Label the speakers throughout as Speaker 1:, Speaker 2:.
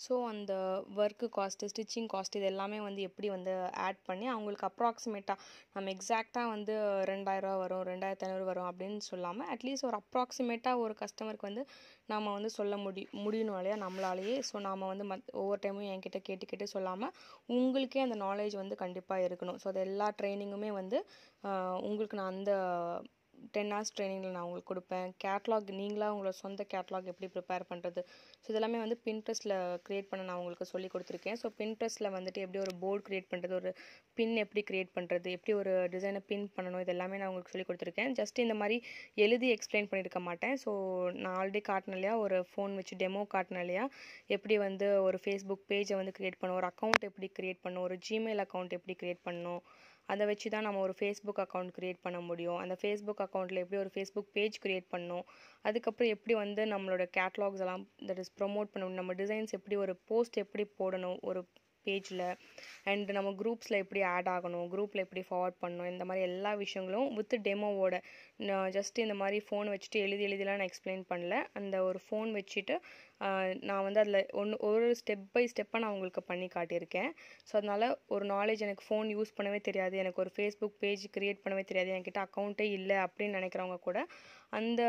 Speaker 1: so அந்த work cost stitching cost இது எல்லாமே வந்து எப்படி வந்து ஆட் பண்ணி அவங்களுக்கு அப்ராக்சிமேட்டாக நம்ம எக்ஸாக்டாக வந்து ரெண்டாயிரரூவா வரும் ரெண்டாயிரத்தி ஐநூறு வரும் அப்படின்னு சொல்லாமல் அட்லீஸ்ட் ஒரு அப்ராக்சிமேட்டாக ஒரு கஸ்டமருக்கு வந்து நாம் வந்து சொல்ல முடி முடியணும் இல்லையா நம்மளாலேயே ஸோ நாம் வந்து மத் ஒவ்வொரு டைமும் என்கிட்ட கேட்டு கேட்டு சொல்லாமல் உங்களுக்கே அந்த நாலேஜ் வந்து கண்டிப்பாக இருக்கணும் ஸோ அது எல்லா ட்ரைனிங்குமே வந்து உங்களுக்கு நான் அந்த டென் ஹவர்ஸ் ட்ரைனிங்கில் நான் உங்களுக்கு கொடுப்பேன் கேட்லாக் நீங்களாக உங்களோட சொந்த கேட்லாக் எப்படி ப்ரிப்பேர் பண்ணுறது ஸோ இதெல்லாமே வந்து பின்ட்ரெஸ்ட்டில் க்ரியேட் பண்ண நான் உங்களுக்கு சொல்லி கொடுத்துருக்கேன் ஸோ பின்ட்ரெஸ்ட்டில் வந்துட்டு எப்படி ஒரு போர்டு க்ரியேட் பண்ணுறது ஒரு பின் எப்படி க்ரியேட் பண்ணுறது எப்படி ஒரு டிசைனை பின் பண்ணணும் இது எல்லாமே நான் உங்களுக்கு சொல்லி கொடுத்துருக்கேன் ஜஸ்ட் இந்த மாதிரி எழுதி எக்ஸ்பிளைன் பண்ணியிருக்க மாட்டேன் ஸோ நான் ஆல்ரெடி காட்டின இல்லையா ஒரு ஃபோன் வச்சு டெமோ காட்டினேன் இல்லையா எப்படி வந்து ஒரு ஃபேஸ்புக் பேஜை வந்து க்ரியேட் பண்ணணும் ஒரு அக்கௌண்ட் எப்படி க்ரியேட் பண்ணணும் ஒரு ஜிமெயில் அக்கௌண்ட் எப்படி க்ரியேட் பண்ணணும் அதை வச்சு தான் நம்ம ஒரு ஃபேஸ்புக் அக்கௌண்ட் க்ரியேட் பண்ண முடியும் அந்த ஃபேஸ்புக் அக்கௌண்ட்டில் எப்படி ஒரு ஃபேஸ்புக் பேஜ் க்ரியேட் பண்ணணும் அதுக்கப்புறம் எப்படி வந்து நம்மளோட கேட்லாக்ஸ் எல்லாம் தட் இஸ் ப்ரொமோட் பண்ணணும் நம்ம டிசைன்ஸ் எப்படி ஒரு போஸ்ட் எப்படி போடணும் ஒரு பேஜில் அண்ட் நம்ம குரூப்ஸில் எப்படி ஆட் ஆகணும் குரூப்பில் எப்படி ஃபார்வர்ட் பண்ணணும் இந்த மாதிரி எல்லா விஷயங்களும் வித் டெமோவோட நான் ஜஸ்ட் இந்த மாதிரி ஃபோன் வச்சுட்டு எழுதி எழுதிலாம் நான் எக்ஸ்பிளைன் பண்ணல அந்த ஒரு ஃபோன் வச்சுட்டு நான் வந்து அதில் ஒன்று ஒரு ஸ்டெப் பை ஸ்டெப்பாக நான் உங்களுக்கு பண்ணி காட்டியிருக்கேன் ஸோ அதனால் ஒரு நாலேஜ் எனக்கு ஃபோன் யூஸ் பண்ணவே தெரியாது எனக்கு ஒரு ஃபேஸ்புக் பேஜ் க்ரியேட் பண்ணவே தெரியாது என்கிட்ட அக்கௌண்ட்டே இல்லை அப்படின்னு நினைக்கிறவங்க கூட அந்த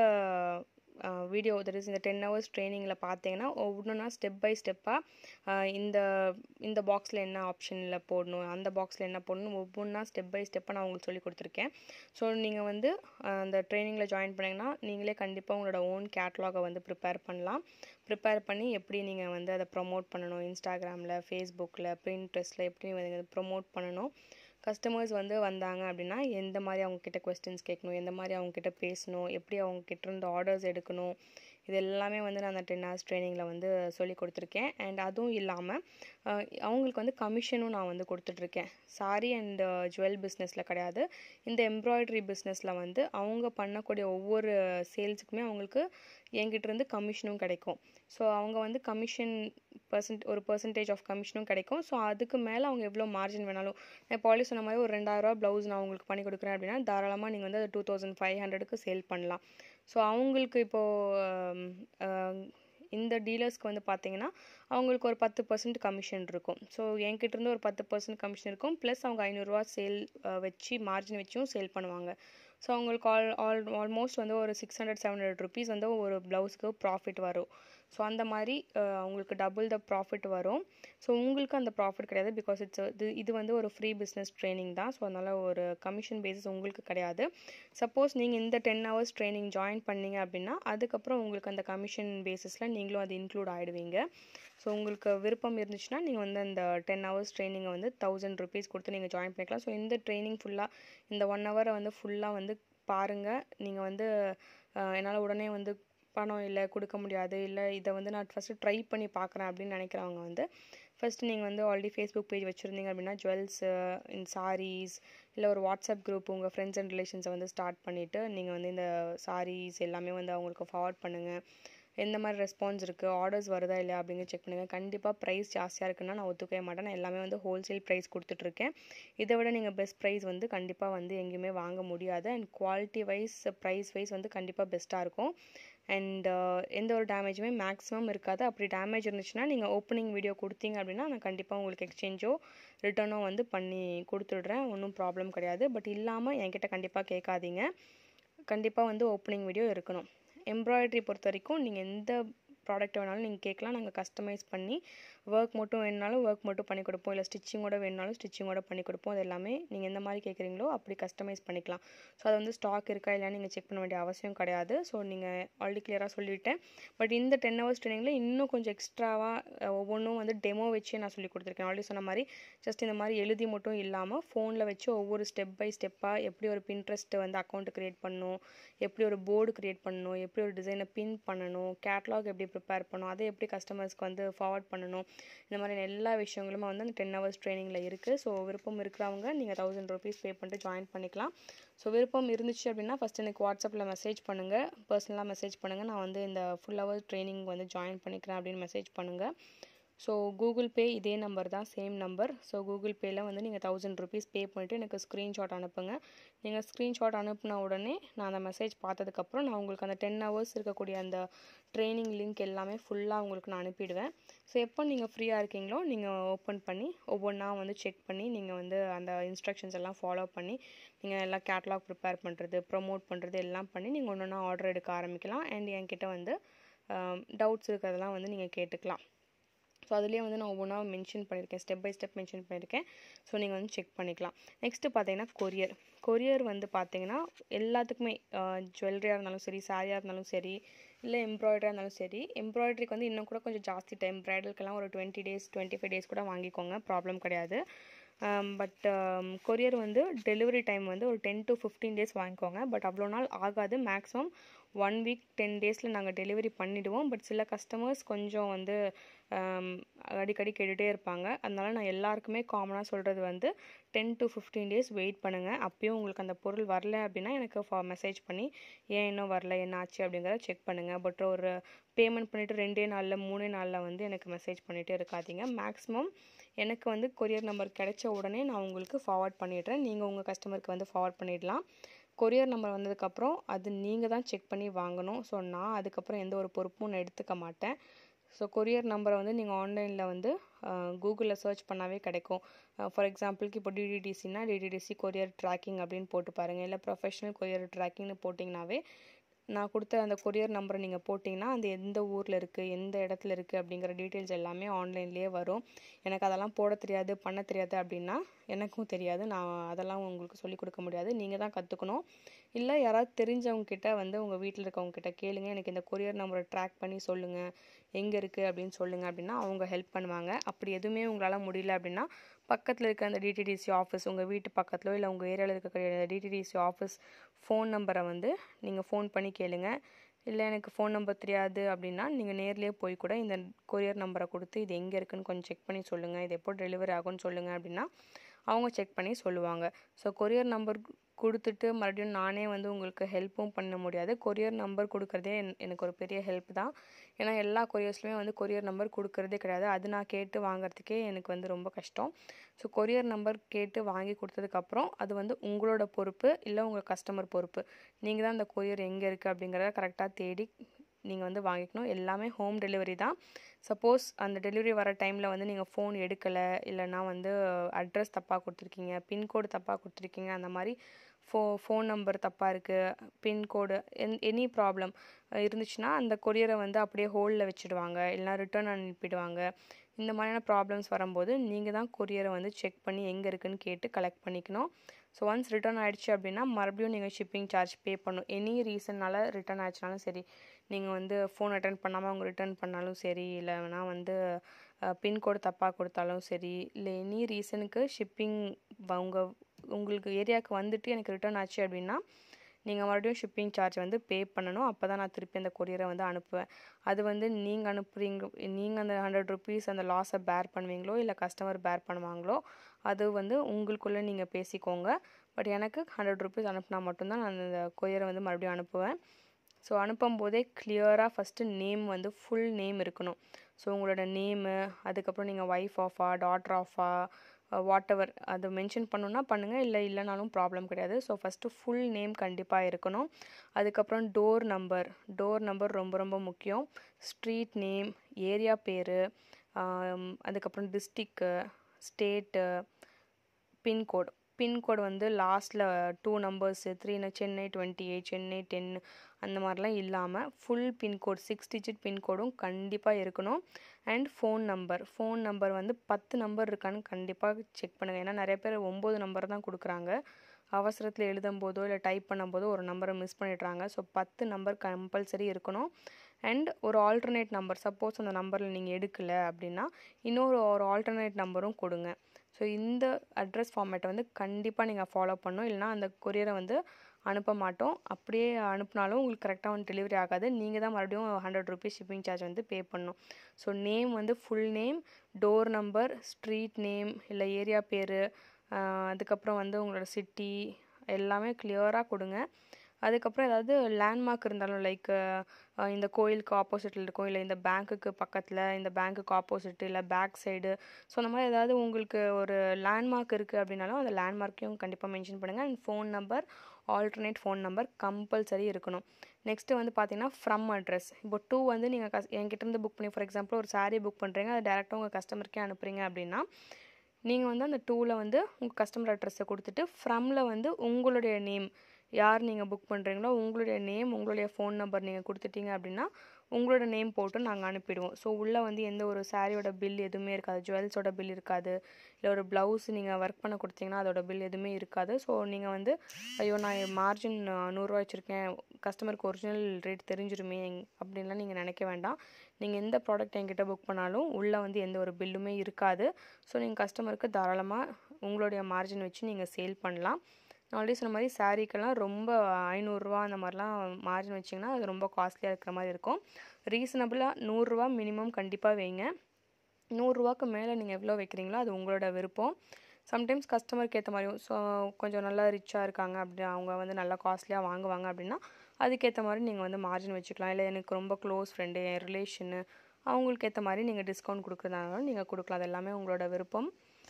Speaker 1: வீடியோ தட் இஸ் இந்த டென் ஹவர்ஸ் ட்ரைனிங்கில் பார்த்தீங்கன்னா ஒவ்வொன்றா ஸ்டெப் பை ஸ்டெப்பாக இந்த இந்த பாக்ஸில் என்ன ஆப்ஷனில் போடணும் அந்த பாக்ஸில் என்ன போடணும் ஒவ்வொன்றா ஸ்டெப் பை ஸ்டெப்பாக நான் உங்களுக்கு சொல்லி கொடுத்துருக்கேன் ஸோ நீங்கள் வந்து அந்த ட்ரைனிங்கில் ஜாயின் பண்ணிங்கன்னா நீங்களே கண்டிப்பாக உங்களோட ஓன் கேட்லாகை வந்து ப்ரிப்பேர் பண்ணலாம் ப்ரிப்பேர் பண்ணி எப்படி நீங்கள் வந்து அதை ப்ரொமோட் பண்ணணும் இன்ஸ்டாகிராமில் ஃபேஸ்புக்கில் பிரிண்ட்ரெஸ்ட்டில் எப்படி வந்து ப்ரொமோட் பண்ணணும் கஸ்டமர்ஸ் வந்து வந்தாங்க அப்படின்னா எந்த மாதிரி அவங்கக்கிட்ட கொஸ்டின்ஸ் கேட்கணும் எந்த மாதிரி அவங்கக்கிட்ட பேசணும் எப்படி அவங்கக்கிட்ட இருந்து ஆர்டர்ஸ் எடுக்கணும் இது எல்லாமே வந்து நான் அந்த டென் ஹவர்ஸ் ட்ரைனிங்கில் வந்து சொல்லி கொடுத்துருக்கேன் அண்ட் அதுவும் இல்லாமல் அவங்களுக்கு வந்து கமிஷனும் நான் வந்து கொடுத்துட்ருக்கேன் சாரி அண்ட் ஜுவல் பிஸ்னஸில் கிடையாது இந்த எம்ப்ராய்டரி பிஸ்னஸில் வந்து அவங்க பண்ணக்கூடிய ஒவ்வொரு சேல்ஸுக்குமே அவங்களுக்கு என்கிட்டேருந்து கமிஷனும் கிடைக்கும் ஸோ அவங்க வந்து கமிஷன் பர்சன்ட் ஒரு பர்சன்டேஜ் ஆஃப் கமிஷனும் கிடைக்கும் ஸோ அதுக்கு மேலே அவங்க எவ்வளோ மார்ஜின் வேணாலும் நான் பாலி சொன்ன மாதிரி ஒரு ரெண்டாயிரரூவா ப்ளவுஸ் நான் உங்களுக்கு பண்ணி கொடுக்குறேன் அப்படின்னா தாராளமாக நீங்கள் வந்து அது டூ தௌசண்ட் ஃபைவ் ஹண்ட்ரடுக்கு சேல் பண்ணலாம் ஸோ அவங்களுக்கு இப்போது இந்த டீலர்ஸ்க்கு வந்து பார்த்தீங்கன்னா அவங்களுக்கு ஒரு பத்து பர்சன்ட் கமிஷன் இருக்கும் ஸோ என்கிட்டேருந்து ஒரு பத்து பர்சன்ட் கமிஷன் இருக்கும் ப்ளஸ் அவங்க ஐநூறுரூவா சேல் வச்சு மார்ஜின் வச்சும் சேல் பண்ணுவாங்க ஸோ அவங்களுக்கு ஆல் ஆல் ஆல்மோஸ்ட் வந்து ஒரு six hundred seven hundred rupees வந்து ஒரு ப்ளவுஸ்க்கு ப்ராஃபிட் வரும் ஸோ அந்த மாதிரி அவங்களுக்கு டபுள் த ப்ராஃபிட் வரும் ஸோ உங்களுக்கு அந்த ப்ராஃபிட் கிடையாது பிகாஸ் இட்ஸ் இது இது வந்து ஒரு ஃப்ரீ பிஸ்னஸ் ட்ரைனிங் தான் ஸோ அதனால் ஒரு கமிஷன் பேசிஸ் உங்களுக்கு கிடையாது சப்போஸ் நீங்கள் இந்த டென் ஹவர்ஸ் ட்ரைனிங் ஜாயின் பண்ணீங்க அப்படின்னா அதுக்கப்புறம் உங்களுக்கு அந்த கமிஷன் பேசிஸில் நீங்களும் அது இன்க்ளூட் ஆகிடுவீங்க ஸோ உங்களுக்கு விருப்பம் இருந்துச்சுன்னா நீங்கள் வந்து அந்த டென் ஹவர்ஸ் ட்ரைனிங்கை வந்து தௌசண்ட் ருபீஸ் கொடுத்து நீங்கள் ஜாயின் பண்ணிக்கலாம் ஸோ இந்த ட்ரைனிங் ஃபுல்லாக இந்த ஒன் ஹவரை வந்து ஃபுல்லாக வந்து பாருங்கள் நீங்கள் வந்து என்னால் உடனே வந்து பணம் இல்லை கொடுக்க முடியாது இல்லை இதை வந்து நான் ஃபஸ்ட்டு ட்ரை பண்ணி பார்க்குறேன் அப்படின்னு நினைக்கிறவங்க வந்து ஃபஸ்ட்டு நீங்கள் வந்து ஆல்ரெடி ஃபேஸ்புக் பேஜ் வச்சுருந்தீங்க அப்படின்னா ஜுவல்ஸு இன் சாரீஸ் இல்லை ஒரு வாட்ஸ்அப் குரூப் உங்கள் ஃப்ரெண்ட்ஸ் அண்ட் ரிலேஷன்ஸை வந்து ஸ்டார்ட் பண்ணிவிட்டு நீங்கள் வந்து இந்த சாரீஸ் எல்லாமே வந்து அவங்களுக்கு ஃபார்வர்ட் பண்ணுங்கள் எந்த மாதிரி ரெஸ்பான்ஸ் இருக்குது ஆர்டர்ஸ் வருதா இல்லையா அப்படிங்க செக் பண்ணுங்கள் கண்டிப்பாக ப்ரைஸ் ஜாஸ்தியாக இருக்குன்னா நான் ஒத்துக்கவே மாட்டேன் நான் எல்லாமே வந்து ஹோல்சேல் ப்ரைஸ் கொடுத்துட்ருக்கேன் இதை விட நீங்கள் பெஸ்ட் ப்ரைஸ் வந்து கண்டிப்பாக வந்து எங்கேயுமே வாங்க முடியாது and quality wise price wise வந்து கண்டிப்பாக பெஸ்ட்டாக இருக்கும் அண்ட் எந்த ஒரு டேமேஜுமே மேக்ஸிமம் இருக்காது அப்படி டேமேஜ் இருந்துச்சுன்னா நீங்கள் ஓப்பனிங் வீடியோ கொடுத்தீங்க அப்படின்னா நான் கண்டிப்பாக உங்களுக்கு எக்ஸ்சேஞ்சோ ரிட்டர்னோ வந்து பண்ணி கொடுத்துட்றேன் ஒன்றும் ப்ராப்ளம் கிடையாது பட் இல்லாமல் என்கிட்ட கண்டிப்பாக கேட்காதீங்க கண்டிப்பாக வந்து ஓப்பனிங் வீடியோ இருக்கணும் எம்ப்ராய்டரி பொறுத்த வரைக்கும் நீங்கள் எந்த ப்ராடக்ட் வேணாலும் நீங்கள் கேட்கலாம் நாங்கள் கஸ்டமைஸ் பண்ணி ஒர்க் மட்டும் வேணுனாலும் ஒர்க் மட்டும் பண்ணி கொடுப்போம் இல்லை ஸ்டிச்சிங்கோட வேணுனாலும் ஸ்டிச்சிங்கோட பண்ணி கொடுப்போம் அது எல்லாமே நீங்கள் எந்த மாதிரி கேட்குறீங்களோ அப்படி கஸ்டமைஸ் பண்ணிக்கலாம் ஸோ அது வந்து ஸ்டாக் இருக்கா இல்லையா நீங்கள் செக் பண்ண வேண்டிய அவசியம் கிடையாது ஸோ நீங்கள் ஆல்ரெடி கிளியராக சொல்லிவிட்டேன் பட் இந்த டென் ஹவர்ஸ் ட்ரைனிங்கில் இன்னும் கொஞ்சம் எக்ஸ்ட்ராவாக ஒவ்வொன்றும் வந்து டெமோ வச்சே நான் சொல்லி கொடுத்துருக்கேன் ஆல்ரெடி சொன்ன மாதிரி ஜஸ்ட் இந்த மாதிரி எழுதி மட்டும் இல்லாமல் ஃபோனில் வச்சு ஒவ்வொரு ஸ்டெப் பை ஸ்டெப்பாக எப்படி ஒரு பின்ட்ரெஸ்ட் வந்து அக்கௌண்ட் க்ரியேட் பண்ணணும் எப்படி ஒரு போர்டு க்ரியேட் பண்ணணும் எப்படி ஒரு டிசைனை பின் பண்ணணும் கேட்லாக் எப்படி ப்ரிப்பேர் பண்ணணும் அதை எப்படி கஸ்டமர்ஸ்க்கு வந்து ஃபார்வர்ட் பண்ணணும் இந்த மாதிரி எல்லா விஷயங்களுமே வந்து அந்த டென் ஹவர்ஸ் ட்ரைனிங்கில் இருக்குது ஸோ விருப்பம் இருக்கிறவங்க நீங்கள் தௌசண்ட் ருபீஸ் பே பண்ணிட்டு ஜாயின் பண்ணிக்கலாம் ஸோ விருப்பம் இருந்துச்சு அப்படின்னா ஃபஸ்ட் எனக்கு வாட்ஸ்அப்பில் மெசேஜ் பண்ணுங்கள் பர்சனலாக மெசேஜ் பண்ணுங்கள் நான் வந்து இந்த ஃபுல் ஹவர் ட்ரைனிங் வந்து ஜாயின் பண்ணிக்கிறேன் அப்படின்னு மெசேஜ் பண்ணுங்கள் ஸோ கூகுள் பே இதே நம்பர் தான் சேம் நம்பர் ஸோ கூகுள் பேயில் வந்து நீங்கள் தௌசண்ட் ருபீஸ் பே பண்ணிவிட்டு எனக்கு ஸ்க்ரீன்ஷாட் அனுப்புங்க நீங்கள் ஸ்க்ரீன்ஷாட் அனுப்பின உடனே நான் அந்த மெசேஜ் பார்த்ததுக்கப்புறம் நான் உங்களுக்கு அந்த டென் ஹவர்ஸ் இருக்கக்கூடிய அந்த ட்ரைனிங் லிங்க் எல்லாமே ஃபுல்லாக உங்களுக்கு நான் அனுப்பிடுவேன் ஸோ எப்போ நீங்கள் ஃப்ரீயாக இருக்கீங்களோ நீங்கள் ஓப்பன் பண்ணி ஒவ்வொன்றா வந்து செக் பண்ணி நீங்கள் வந்து அந்த இன்ஸ்ட்ரக்ஷன்ஸ் எல்லாம் ஃபாலோ பண்ணி நீங்கள் எல்லாம் கேட்லாக் ப்ரிப்பேர் பண்ணுறது ப்ரொமோட் பண்ணுறது எல்லாம் பண்ணி நீங்கள் ஒன்று ஒன்றா ஆர்டர் எடுக்க ஆரம்பிக்கலாம் அண்ட் என்கிட்ட வந்து டவுட்ஸ் இருக்கிறதெல்லாம் வந்து நீங்கள் கேட்டுக்கலாம் ஸோ அதுலேயே வந்து நான் ஒவ்வொன்றா மென்ஷன் பண்ணியிருக்கேன் ஸ்டெப் பை ஸ்டெப் மென்ஷன் பண்ணியிருக்கேன் ஸோ நீங்கள் வந்து செக் பண்ணிக்கலாம் நெக்ஸ்ட்டு பார்த்தீங்கன்னா கொரியர் கொரியர் வந்து பார்த்தீங்கன்னா எல்லாத்துக்குமே ஜுவல்லரியாக இருந்தாலும் சரி சாரியாக இருந்தாலும் சரி இல்லை எம்ப்ராய்டரியாக இருந்தாலும் சரி எம்ப்ராய்டரிக்கு வந்து இன்னும் கூட கொஞ்சம் ஜாஸ்தி டைம் ப்ரைடலுக்கெல்லாம் ஒரு twenty days twenty five days கூட வாங்கிக்கோங்க ப்ராப்ளம் கிடையாது பட் கொரியர் வந்து டெலிவரி டைம் வந்து ஒரு டென் டு ஃபிஃப்டீன் டேஸ் வாங்கிக்கோங்க பட் அவ்வளோ நாள் ஆகாது மேக்ஸிமம் ஒன் வீக் டென் டேஸில் நாங்கள் டெலிவரி பண்ணிவிடுவோம் பட் சில கஸ்டமர்ஸ் கொஞ்சம் வந்து அடிக்கடி கேட்டுகிட்டே இருப்பாங்க அதனால நான் எல்லாருக்குமே காமனாக சொல்கிறது வந்து ten to fifteen days wait பண்ணுங்கள் அப்பயும் உங்களுக்கு அந்த பொருள் வரல அப்படின்னா எனக்கு ஃபா மெசேஜ் பண்ணி ஏன் இன்னும் வரல என்ன ஆச்சு அப்படிங்கிறத செக் பண்ணுங்கள் பட் ஒரு பேமெண்ட் பண்ணிவிட்டு ரெண்டே நாளில் மூணே நாளில் வந்து எனக்கு மெசேஜ் பண்ணிகிட்டே இருக்காதீங்க மேக்ஸிமம் எனக்கு வந்து கொரியர் நம்பர் கிடைச்ச உடனே நான் உங்களுக்கு ஃபார்வர்ட் பண்ணிடுறேன் நீங்கள் உங்கள் கஸ்டமருக்கு வந்து ஃபார்வர்ட் பண்ணிடலாம் கொரியர் நம்பர் வந்ததுக்கப்புறம் அது நீங்கள் தான் செக் பண்ணி வாங்கணும் ஸோ நான் அதுக்கப்புறம் எந்த ஒரு பொறுப்பும் நான் எடுத்துக்க மாட்டேன் ஸோ கொரியர் நம்பரை வந்து நீங்கள் ஆன்லைனில் வந்து கூகுளில் சர்ச் பண்ணாவே கிடைக்கும் ஃபார் எக்ஸாம்பிளுக்கு இப்போ டிடிடிசினா டிடிடிசி கொரியர் ட்ராக்கிங் அப்படின்னு போட்டு பாருங்கள் இல்லை ப்ரொஃபஷனல் கொரியர் ட்ராக்கிங்னு போட்டிங்கனாவே நான் கொடுத்த அந்த கொரியர் நம்பரை நீங்கள் போட்டிங்கன்னா அந்த எந்த ஊரில் இருக்குது எந்த இடத்துல இருக்குது அப்படிங்கிற டீட்டெயில்ஸ் எல்லாமே ஆன்லைன்லேயே வரும் எனக்கு அதெல்லாம் போட தெரியாது பண்ண தெரியாது அப்படின்னா எனக்கும் தெரியாது நான் அதெல்லாம் உங்களுக்கு சொல்லிக் கொடுக்க முடியாது நீங்கள் தான் கற்றுக்கணும் இல்லை யாராவது தெரிஞ்சவங்க கிட்ட வந்து உங்கள் வீட்டில் இருக்கவங்க கிட்ட கேளுங்க எனக்கு இந்த கொரியர் நம்பரை ட்ராக் பண்ணி சொல்லுங்கள் எங்கே இருக்குது அப்படின்னு சொல்லுங்கள் அப்படின்னா அவங்க ஹெல்ப் பண்ணுவாங்க அப்படி எதுவுமே உங்களால் முடியல அப்படின்னா பக்கத்தில் இருக்க அந்த டிடிடிசி ஆஃபீஸ் உங்கள் வீட்டு பக்கத்துலோ இல்லை உங்கள் ஏரியாவில் இருக்கக்கூடிய டிடிடிசி ஆஃபீஸ் ஃபோன் நம்பரை வந்து நீங்கள் ஃபோன் பண்ணி கேளுங்க இல்லை எனக்கு ஃபோன் நம்பர் தெரியாது அப்படின்னா நீங்கள் நேர்லேயே போய் கூட இந்த கொரியர் நம்பரை கொடுத்து இது எங்கே இருக்குன்னு கொஞ்சம் செக் பண்ணி சொல்லுங்கள் இது எப்போ டெலிவரி ஆகும்னு சொல்லுங்கள் அப்படின்னா அவங்க செக் பண்ணி சொல்லுவாங்க ஸோ கொரியர் நம்பர் கொடுத்துட்டு மறுபடியும் நானே வந்து உங்களுக்கு ஹெல்ப்பும் பண்ண முடியாது கொரியர் நம்பர் கொடுக்குறதே எனக்கு ஒரு பெரிய ஹெல்ப் தான் ஏன்னா எல்லா கொரியர்ஸ்லையுமே வந்து கொரியர் நம்பர் கொடுக்குறதே கிடையாது அது நான் கேட்டு வாங்குறதுக்கே எனக்கு வந்து ரொம்ப கஷ்டம் ஸோ கொரியர் நம்பர் கேட்டு வாங்கி கொடுத்ததுக்கப்புறம் அது வந்து உங்களோட பொறுப்பு இல்லை உங்கள் கஸ்டமர் பொறுப்பு நீங்கள் தான் அந்த கொரியர் எங்கே இருக்குது அப்படிங்கிறத கரெக்டாக தேடி நீங்கள் வந்து வாங்கிக்கணும் எல்லாமே ஹோம் டெலிவரி தான் சப்போஸ் அந்த டெலிவரி வர டைமில் வந்து நீங்கள் ஃபோன் எடுக்கலை இல்லைனா வந்து அட்ரஸ் தப்பாக கொடுத்துருக்கீங்க பின்கோடு தப்பாக கொடுத்துருக்கீங்க அந்த மாதிரி ஃபோ ஃபோன் நம்பர் தப்பாக இருக்குது பின்கோடு என் எனி ப்ராப்ளம் இருந்துச்சுன்னா அந்த கொரியரை வந்து அப்படியே ஹோல்டில் வச்சுடுவாங்க இல்லைனா ரிட்டர்ன் அனுப்பிடுவாங்க இந்த மாதிரியான ப்ராப்ளம்ஸ் வரும்போது நீங்கள் தான் கொரியரை வந்து செக் பண்ணி எங்கே இருக்குன்னு கேட்டு கலெக்ட் பண்ணிக்கணும் ஸோ ஒன்ஸ் ரிட்டர்ன் ஆகிடுச்சு அப்படின்னா மறுபடியும் நீங்கள் ஷிப்பிங் சார்ஜ் பே பண்ணணும் எனி ரீசன்னால் ரிட்டர்ன் ஆச்சுனாலும் சரி நீங்கள் வந்து ஃபோன் அட்டன் பண்ணாமல் அவங்க ரிட்டர்ன் பண்ணாலும் சரி இல்லைனா வந்து பின்கோடு தப்பாக கொடுத்தாலும் சரி இல்லை எனி ரீசனுக்கு ஷிப்பிங் உங்கள் உங்களுக்கு ஏரியாவுக்கு வந்துட்டு எனக்கு ரிட்டர்ன் ஆச்சு அப்படின்னா நீங்கள் மறுபடியும் ஷிப்பிங் சார்ஜ் வந்து பே பண்ணணும் அப்போ தான் நான் திருப்பி அந்த கொரியரை வந்து அனுப்புவேன் அது வந்து நீங்கள் அனுப்புறீங்க நீங்கள் அந்த ஹண்ட்ரட் ருபீஸ் அந்த லாஸை பேர் பண்ணுவீங்களோ இல்லை கஸ்டமர் பேர் பண்ணுவாங்களோ அது வந்து உங்களுக்குள்ளே நீங்கள் பேசிக்கோங்க பட் எனக்கு ஹண்ட்ரட் ருபீஸ் அனுப்புனா மட்டும்தான் நான் அந்த கொரியரை வந்து மறுபடியும் அனுப்புவேன் ஸோ அனுப்பும் போதே கிளியராக ஃபஸ்ட்டு நேம் வந்து ஃபுல் நேம் இருக்கணும் ஸோ உங்களோட நேமு அதுக்கப்புறம் நீங்கள் ஒய்ஃப் ஆஃபா டாட்டர் ஆஃபா வாட் எவர் அது மென்ஷன் பண்ணணுன்னா பண்ணுங்கள் இல்லை இல்லைனாலும் ப்ராப்ளம் கிடையாது ஸோ ஃபஸ்ட்டு ஃபுல் நேம் கண்டிப்பாக இருக்கணும் அதுக்கப்புறம் டோர் நம்பர் டோர் நம்பர் ரொம்ப ரொம்ப முக்கியம் ஸ்ட்ரீட் நேம் ஏரியா பேர் அதுக்கப்புறம் டிஸ்ட்ரிக்கு ஸ்டேட்டு பின்கோடு பின்கோடு வந்து லாஸ்ட்டில் two numbers three Chennai twenty eight Chennai ten அந்த மாதிரிலாம் இல்லாமல் ஃபுல் பின்கோட் சிக்ஸ் டிஜிட் பின்கோடும் கண்டிப்பாக இருக்கணும் and phone number phone number வந்து பத்து நம்பர் இருக்கான்னு கண்டிப்பாக செக் பண்ணுங்கள் ஏன்னா நிறைய பேர் ஒம்பது நம்பர் தான் கொடுக்குறாங்க அவசரத்தில் எழுதும் போதோ இல்லை டைப் பண்ணும்போதோ ஒரு நம்பரை மிஸ் பண்ணிடுறாங்க ஸோ பத்து நம்பர் கம்பல்சரி இருக்கணும் அண்ட் ஒரு ஆல்டர்னேட் நம்பர் சப்போஸ் அந்த நம்பரில் நீங்கள் எடுக்கலை அப்படின்னா இன்னொரு ஒரு ஆல்டர்னேட் நம்பரும் கொடுங்க ஸோ இந்த அட்ரஸ் ஃபார்மேட்டை வந்து கண்டிப்பாக நீங்கள் ஃபாலோ பண்ணணும் இல்லைனா அந்த கொரியரை வந்து அனுப்ப மாட்டோம் அப்படியே அனுப்புனாலும் உங்களுக்கு கரெக்டாக வந்து டெலிவரி ஆகாது நீங்கள் தான் மறுபடியும் ஹண்ட்ரட் ருபீஸ் ஷிப்பிங் சார்ஜ் வந்து பே பண்ணணும் ஸோ நேம் வந்து full name door number street name இல்லை ஏரியா பேர் அதுக்கப்புறம் வந்து உங்களோட சிட்டி எல்லாமே கிளியராக கொடுங்க அதுக்கப்புறம் ஏதாவது லேண்ட்மார்க் இருந்தாலும் லைக் இந்த கோயிலுக்கு ஆப்போசிட்டில் இருக்கும் இல்லை இந்த பேங்க்குக்கு பக்கத்தில் இந்த பேங்க்குக்கு ஆப்போசிட் இல்லை பேக் சைடு ஸோ அந்த மாதிரி ஏதாவது உங்களுக்கு ஒரு லேண்ட்மார்க் இருக்குது அப்படின்னாலும் அந்த லேண்ட்மார்க்கையும் கண்டிப்பாக மென்ஷன் பண்ணுங்கள் and phone number alternate phone number compulsory இருக்கணும் நெக்ஸ்ட்டு வந்து பார்த்தீங்கன்னா ஃப்ரம் அட்ரஸ் இப்போ டூ வந்து நீங்கள் கஸ் என்கிட்ட இருந்து புக் பண்ணி ஃபார் எக்ஸாம்பிள் ஒரு saree புக் பண்ணுறீங்க அதை டேரெக்டாக உங்கள் கஸ்டமருக்கே அனுப்புறீங்க அப்படின்னா நீங்கள் வந்து அந்த டூவில் வந்து உங்கள் கஸ்டமர் அட்ரஸை கொடுத்துட்டு ஃப்ரம்மில் வந்து உங்களுடைய நேம் யார் நீங்கள் புக் பண்ணுறீங்களோ உங்களுடைய நேம் உங்களுடைய ஃபோன் நம்பர் நீங்கள் கொடுத்துட்டீங்க அப்படின்னா உங்களோட நேம் போட்டு நாங்கள் அனுப்பிடுவோம் ஸோ உள்ளே வந்து எந்த ஒரு சாரியோட பில் எதுவுமே இருக்காது ஜுவல்ஸோட பில் இருக்காது இல்லை ஒரு ப்ளவுஸ் நீங்கள் ஒர்க் பண்ண கொடுத்தீங்கன்னா அதோட பில் எதுவுமே இருக்காது ஸோ நீங்கள் வந்து ஐயோ நான் மார்ஜின் நூறுரூவா வச்சுருக்கேன் கஸ்டமருக்கு ஒரிஜினல் ரேட் தெரிஞ்சிருமே அப்படின்லாம் நீங்கள் நினைக்க வேண்டாம் நீங்கள் எந்த ப்ராடக்ட் என்கிட்ட புக் பண்ணாலும் உள்ளே வந்து எந்த ஒரு பில்லுமே இருக்காது ஸோ நீங்கள் கஸ்டமருக்கு தாராளமாக உங்களுடைய மார்ஜின் வச்சு நீங்கள் சேல் பண்ணலாம் நான் ஆல்ரெடி சொன்ன மாதிரி சாரீக்கெல்லாம் ரொம்ப ஐநூறுரூவா அந்த மாதிரிலாம் மார்ஜின் வச்சிங்கன்னா அது ரொம்ப காஸ்ட்லியாக இருக்கிற மாதிரி இருக்கும் ரீசனபிளாக நூறுரூவா மினிமம் கண்டிப்பாக வைங்க நூறுரூவாக்கு மேலே நீங்கள் எவ்வளோ வைக்கிறீங்களோ அது உங்களோட விருப்பம் சம்டைம்ஸ் கஸ்டமருக்கு ஏற்ற மாதிரியும் ஸோ கொஞ்சம் நல்லா ரிச்சாக இருக்காங்க அப்படி அவங்க வந்து நல்லா காஸ்ட்லியாக வாங்குவாங்க அப்படின்னா அதுக்கேற்ற மாதிரி நீங்கள் வந்து மார்ஜின் வச்சுக்கலாம் இல்லை எனக்கு ரொம்ப க்ளோஸ் ஃப்ரெண்டு என் ரிலேஷனு அவங்களுக்கு ஏற்ற மாதிரி நீங்கள் டிஸ்கவுண்ட் கொடுக்குறதுனாலும் நீங்கள் கொடுக்கலாம் அது எல்லாமே உங்களோட விருப்பம்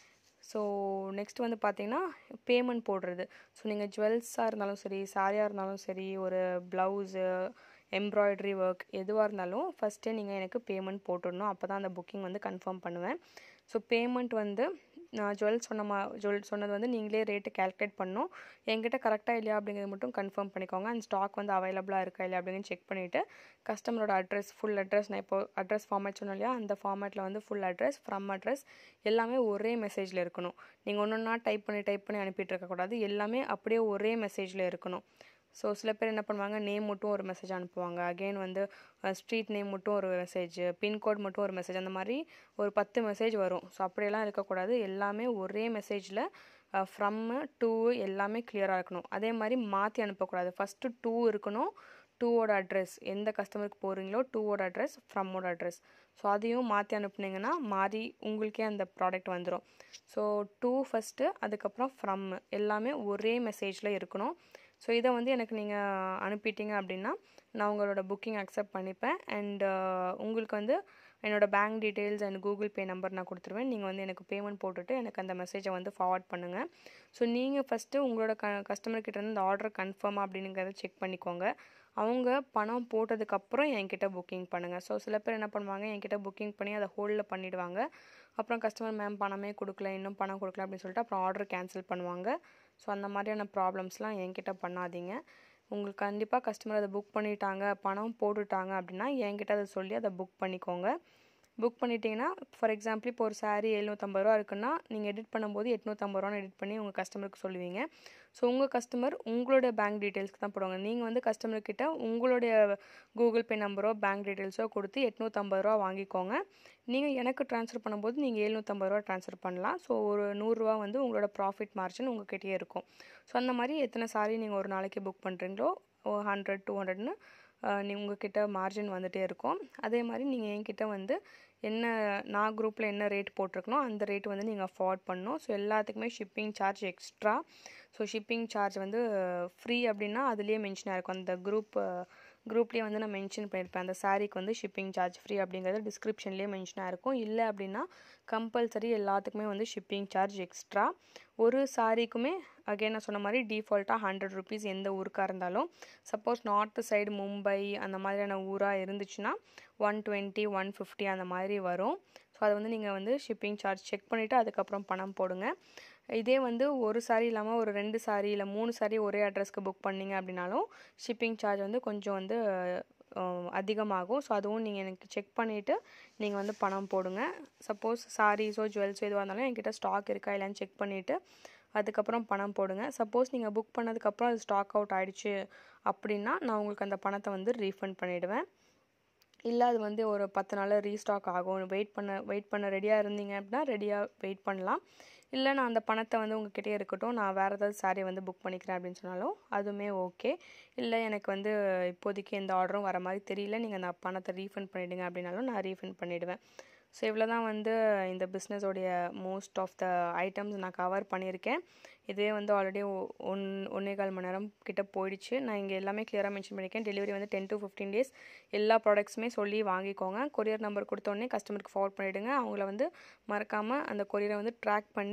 Speaker 1: ஸோ நெக்ஸ்ட் வந்து பார்த்தீங்கன்னா பேமெண்ட் போடுறது ஸோ நீங்கள் ஜுவல்ஸாக இருந்தாலும் சரி சாரியாக இருந்தாலும் சரி ஒரு ப்ளவுஸு எம்ப்ராய்டரி ஒர்க் எதுவாக இருந்தாலும் ஃபஸ்ட்டே நீங்கள் எனக்கு பேமெண்ட் போட்டுடணும் அப்போ தான் அந்த புக்கிங் வந்து கன்ஃபார்ம் பண்ணுவேன் ஸோ பேமெண்ட் வந்து நான் ஜுவல் சொன்ன மா ஜுவல் சொன்னது வந்து நீங்களே ரேட்டு கேல்குலேட் பண்ணணும் என்கிட்ட கரெக்டாக இல்லையா அப்படிங்கிறது மட்டும் கன்ஃபார்ம் பண்ணிக்கோங்க அண்ட் ஸ்டாக் வந்து அவைலபிளாக இருக்கா இல்லையா அப்படின்னு செக் பண்ணிவிட்டு கஸ்டமரோட அட்ரஸ் ஃபுல் அட்ரஸ் நான் இப்போ அட்ரஸ் ஃபார்மேட் சொன்னோம் இல்லையா அந்த ஃபார்மேட்டில் வந்து ஃபுல் அட்ரஸ் ஃப்ரம் அட்ரஸ் எல்லாமே ஒரே மெசேஜில் இருக்கணும் நீங்கள் ஒன்று ஒன்றா டைப் பண்ணி டைப் பண்ணி அனுப்பிட்டு இருக்கக்கூடாது எல்லாமே அப்படியே ஒரே மெசேஜில் இருக்கணும் ஸோ சில பேர் என்ன பண்ணுவாங்க நேம் மட்டும் ஒரு மெசேஜ் அனுப்புவாங்க அகெயின் வந்து ஸ்ட்ரீட் நேம் மட்டும் ஒரு மெசேஜ் பின்கோட் மட்டும் ஒரு மெசேஜ் அந்த மாதிரி ஒரு பத்து மெசேஜ் வரும் ஸோ அப்படியெல்லாம் இருக்கக்கூடாது எல்லாமே ஒரே மெசேஜில் ஃப்ரம்மு டூ எல்லாமே கிளியராக இருக்கணும் அதே மாதிரி மாற்றி அனுப்பக்கூடாது ஃபஸ்ட்டு டூ இருக்கணும் டூவோட அட்ரஸ் எந்த கஸ்டமருக்கு போகிறீங்களோ டூவோட அட்ரஸ் ஃப்ரம்மோட அட்ரஸ் ஸோ அதையும் மாற்றி அனுப்புனீங்கன்னா மாறி உங்களுக்கே அந்த ப்ராடக்ட் வந்துடும் ஸோ டூ ஃபஸ்ட்டு அதுக்கப்புறம் ஃப்ரம் எல்லாமே ஒரே மெசேஜில் இருக்கணும் ஸோ இதை வந்து எனக்கு நீங்கள் அனுப்பிட்டீங்க அப்படின்னா நான் உங்களோட புக்கிங் அக்செப்ட் பண்ணிப்பேன் அண்ட் உங்களுக்கு வந்து என்னோடய bank details and Google pay number நான் கொடுத்துருவேன் நீங்கள் வந்து எனக்கு பேமெண்ட் போட்டுட்டு எனக்கு அந்த மெசேஜை வந்து ஃபார்வர்ட் பண்ணுங்கள் ஸோ நீங்கள் ஃபஸ்ட்டு உங்களோட க கஸ்டமர்கிட்ட இருந்து இந்த ஆர்டர் கன்ஃபார்மாக அப்படிங்கிறத செக் பண்ணிக்கோங்க அவங்க பணம் போட்டதுக்கப்புறம் என்கிட்ட புக்கிங் பண்ணுங்கள் ஸோ சில பேர் என்ன பண்ணுவாங்க என்கிட்ட புக்கிங் பண்ணி அதை ஹோல்டில் பண்ணிவிடுவாங்க அப்புறம் கஸ்டமர் மேம் பணமே கொடுக்கல இன்னும் பணம் கொடுக்கல அப்படின்னு சொல்லிட்டு அப்புறம் ஆர்டர் கேன்சல் பண்ணுவாங்க ஸோ அந்த மாதிரியான ப்ராப்ளம்ஸ்லாம் என்கிட்ட பண்ணாதீங்க உங்களுக்கு கண்டிப்பாக கஸ்டமர் அதை புக் பண்ணிட்டாங்க பணம் போட்டுட்டாங்க அப்படின்னா என்கிட்ட அதை சொல்லி அதை புக் பண்ணிக்கோங்க புக் பண்ணிட்டீங்கன்னா ஃபார் எக்ஸாம்பிள் இப்போ ஒரு சாரீ எழுநூற்றம்பது ரூபா இருக்குன்னா நீங்கள் எடிட் பண்ணும்போது எட்நூற்றம்பது ரூபான்னு எடிட் பண்ணி உங்கள் கஸ்டமருக்கு சொல்லுவீங்க ஸோ உங்கள் கஸ்டமர் உங்களுடைய பேங்க் டீட்டெயில்ஸ்க்கு தான் போடுவாங்க நீங்கள் வந்து கஸ்டமர்கிட்ட உங்களுடைய கூகுள் பே நம்பரோ பேங்க் டீட்டெயில்ஸோ கொடுத்து எட்நூற்றம்பது ரூபா வாங்கிக்கோங்க நீங்கள் எனக்கு ட்ரான்ஸ்ஃபர் பண்ணும்போது நீங்கள் எழுநூற்றம்பது ரூபா ட்ரான்ஸ்ஃபர் பண்ணலாம் ஸோ ஒரு நூறுரூவா வந்து உங்களோட ப்ராஃபிட் மார்ஜின் உங்ககிட்டயே இருக்கும் ஸோ அந்த மாதிரி எத்தனை சாரி நீங்கள் ஒரு நாளைக்கு புக் பண்ணுறீங்களோ ஹண்ட்ரட் டூ ஹண்ட்ரட்னு நீ உங்ககிட்ட மார்ஜின் வந்துகிட்டே இருக்கும் அதே மாதிரி நீங்கள் என்கிட்ட வந்து என்ன நான் குரூப்பில் என்ன ரேட் போட்டிருக்கனோ அந்த ரேட் வந்து நீங்கள் ஃபார்வர்ட் பண்ணணும் ஸோ எல்லாத்துக்குமே shipping charge extra so shipping charge வந்து ஃப்ரீ அப்படின்னா அதுலேயே மென்ஷனாக இருக்கும் அந்த குரூப் குரூப்லேயே வந்து நான் மென்ஷன் பண்ணியிருப்பேன் அந்த சாரீக்கு வந்து ஷிப்பிங் சார்ஜ் ஃப்ரீ அப்படிங்கிறது டிஸ்கிரிப்ஷன்லேயே மென்ஷனாக இருக்கும் இல்லை அப்படின்னா கம்பல்சரி எல்லாத்துக்குமே வந்து ஷிப்பிங் சார்ஜ் எக்ஸ்ட்ரா ஒரு சாரீக்குமே அகைன் நான் சொன்ன மாதிரி டிஃபால்ட்டாக ஹண்ட்ரட் ருபீஸ் எந்த ஊருக்காக இருந்தாலும் சப்போஸ் நார்த்து சைடு மும்பை அந்த மாதிரியான ஊராக இருந்துச்சுன்னா ஒன் டுவெண்ட்டி ஒன் ஃபிஃப்டி அந்த மாதிரி வரும் ஸோ அதை வந்து நீங்கள் வந்து ஷிப்பிங் சார்ஜ் செக் பண்ணிவிட்டு அதுக்கப்புறம் பணம் போடுங்க இதே வந்து ஒரு சாரி இல்லாமல் ஒரு ரெண்டு சாரி இல்லை மூணு சாரி ஒரே அட்ரஸ்க்கு புக் பண்ணிங்க அப்படின்னாலும் ஷிப்பிங் சார்ஜ் வந்து கொஞ்சம் வந்து அதிகமாகும் ஸோ அதுவும் நீங்கள் எனக்கு செக் பண்ணிவிட்டு நீங்கள் வந்து பணம் போடுங்க சப்போஸ் சாரீஸோ ஜுவல்ஸோ எதுவாக இருந்தாலும் என்கிட்ட ஸ்டாக் இருக்கா இல்லைன்னு செக் பண்ணிவிட்டு அதுக்கப்புறம் பணம் போடுங்க சப்போஸ் நீங்கள் புக் பண்ணதுக்கப்புறம் அது ஸ்டாக் அவுட் ஆகிடுச்சு அப்படின்னா நான் உங்களுக்கு அந்த பணத்தை வந்து ரீஃபண்ட் பண்ணிவிடுவேன் இல்லை அது வந்து ஒரு பத்து நாளில் ரீஸ்டாக் ஆகும் வெயிட் பண்ண வெயிட் பண்ண ரெடியாக இருந்தீங்க அப்படின்னா ரெடியாக வெயிட் பண்ணலாம் இல்லை நான் அந்த பணத்தை வந்து உங்ககிட்டயே இருக்கட்டும் நான் வேறு ஏதாவது சாரீ வந்து புக் பண்ணிக்கிறேன் அப்படின்னு சொன்னாலும் அதுவுமே ஓகே இல்லை எனக்கு வந்து இப்போதைக்கு எந்த ஆர்டரும் வர மாதிரி தெரியல நீங்கள் அந்த பணத்தை ரீஃபண்ட் பண்ணிவிடுங்க அப்படின்னாலும் நான் ரீஃபண்ட் பண்ணிவிடுவேன் ஸோ இவ்வளோ தான் வந்து இந்த பிஸ்னஸோடைய மோஸ்ட் ஆஃப் த ஐட்டம்ஸ் நான் கவர் பண்ணியிருக்கேன் இதுவே வந்து ஆல்ரெடி ஒன் ஒன்றே கால் மணி நேரம் கிட்ட போயிடுச்சு நான் இங்கே எல்லாமே கிளியராக மென்ஷன் பண்ணியிருக்கேன் டெலிவரி வந்து டென் டு ஃபிஃப்டீன் டேஸ் எல்லா ப்ராடக்ட்ஸுமே சொல்லி வாங்கிக்கோங்க கொரியர் நம்பர் கொடுத்தோடனே கஸ்டமருக்கு ஃபார்வர்ட் பண்ணிவிடுங்க அவங்கள வந்து மறக்காமல் அந்த கொரியரை வந்து ட்ராக் பண்ணி